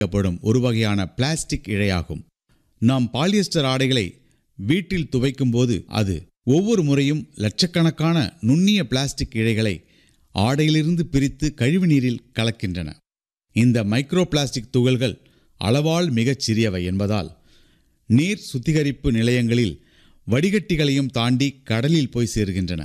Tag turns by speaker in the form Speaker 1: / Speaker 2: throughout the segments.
Speaker 1: பயன்படும் ஒரு வகையான பிளாஸ்டிக் இழையாகும் நாம் பாலியஸ்டர் ஆடைகளை வீட்டில் துவைக்கும் போது அது ஒவ்வொரு முறையும் லட்சக்கணக்கான நுண்ணிய பிளாஸ்டிக் இழைகளை ஆடையிலிருந்து பிரித்து கழிவுநீரில் கலக்கின்றன இந்த மைக்ரோ பிளாஸ்டிக் துகள்கள் அளவால் மிகச் சிறியவை என்பதால் நீர் சுத்திகரிப்பு நிலையங்களில் வடிகட்டிகளையும் தாண்டி கடலில் போய் சேர்கின்றன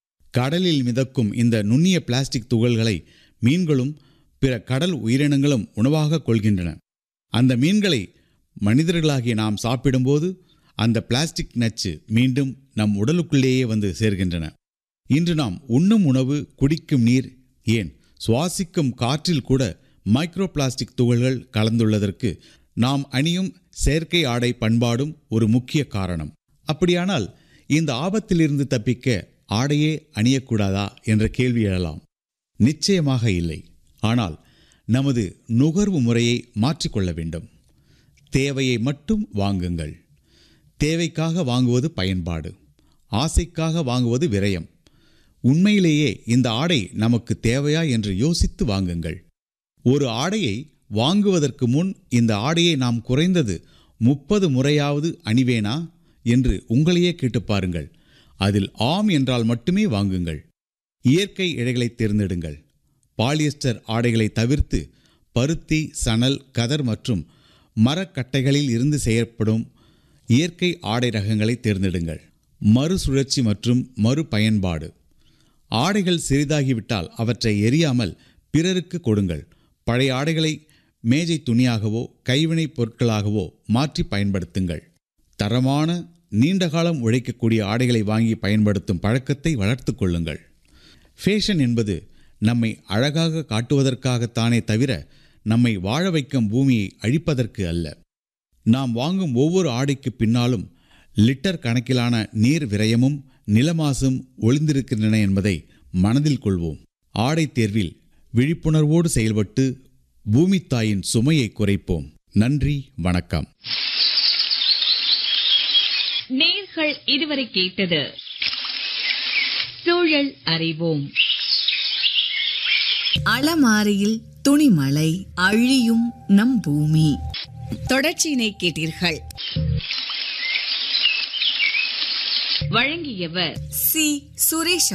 Speaker 1: கடலில் மிதக்கும் இந்த நுண்ணிய பிளாஸ்டிக் துகள்களை மீன்களும் பிற கடல் உயிரினங்களும் உணவாக கொள்கின்றன அந்த மீன்களை மனிதர்களாகிய நாம் சாப்பிடும்போது அந்த பிளாஸ்டிக் நச்சு மீண்டும் நம் உடலுக்குள்ளேயே வந்து சேர்கின்றன இன்று நாம் உண்ணும் உணவு குடிக்கும் நீர் ஏன் சுவாசிக்கும் காற்றில் கூட மைக்ரோ பிளாஸ்டிக் துகள்கள் கலந்துள்ளதற்கு நாம் அணியும் செயற்கை ஆடை பண்பாடும் ஒரு முக்கிய காரணம் அப்படியானால் இந்த ஆபத்திலிருந்து தப்பிக்க ஆடையே அணியக்கூடாதா என்ற கேள்வி எழலாம் நிச்சயமாக இல்லை ஆனால் நமது நுகர்வு முறையை மாற்றிக்கொள்ள வேண்டும் தேவையை மட்டும் வாங்குங்கள் தேவைக்காக வாங்குவது பயன்பாடு ஆசைக்காக வாங்குவது விரயம் உண்மையிலேயே இந்த ஆடை நமக்கு தேவையா என்று யோசித்து வாங்குங்கள் ஒரு ஆடையை வாங்குவதற்கு முன் இந்த ஆடையை நாம் குறைந்தது முப்பது முறையாவது அணிவேனா என்று உங்களையே கேட்டுப் பாருங்கள் அதில் ஆம் என்றால் மட்டுமே வாங்குங்கள் இயற்கை இழைகளை தேர்ந்தெடுங்கள் பாலியஸ்டர் ஆடைகளை தவிர்த்து பருத்தி சணல் கதர் மற்றும் மரக்கட்டைகளில் இருந்து செய்யப்படும் இயற்கை ஆடை ரகங்களை தேர்ந்தெடுங்கள் மறுசுழற்சி மற்றும் மறுபயன்பாடு ஆடைகள் சிறிதாகிவிட்டால் அவற்றை எரியாமல் பிறருக்கு கொடுங்கள் பழைய ஆடைகளை மேஜை துணியாகவோ கைவினைப் பொருட்களாகவோ மாற்றி பயன்படுத்துங்கள் தரமான நீண்ட காலம் உழைக்கக்கூடிய ஆடைகளை வாங்கி பயன்படுத்தும் பழக்கத்தை வளர்த்து கொள்ளுங்கள் ஃபேஷன் என்பது நம்மை அழகாக காட்டுவதற்காகத்தானே தவிர நம்மை வாழ வைக்கும் பூமியை அழிப்பதற்கு அல்ல நாம் வாங்கும் ஒவ்வொரு ஆடைக்கு பின்னாலும் லிட்டர் கணக்கிலான நீர் விரயமும் நிலமாசும் ஒளிந்திருக்கின்றன என்பதை மனதில் கொள்வோம் ஆடை தேர்வில் விழிப்புணர்வோடு செயல்பட்டு பூமி தாயின் சுமையை குறைப்போம் நன்றி வணக்கம்
Speaker 2: நேர்கள் இதுவரை கேட்டது சூழல் அறிவோம்
Speaker 3: அலமாரியில் துணிமலை அழியும் நம் பூமி தொடர்ச்சியினை கேட்டீர்கள்
Speaker 2: வழங்கியவர்
Speaker 3: சி சுரேஷ்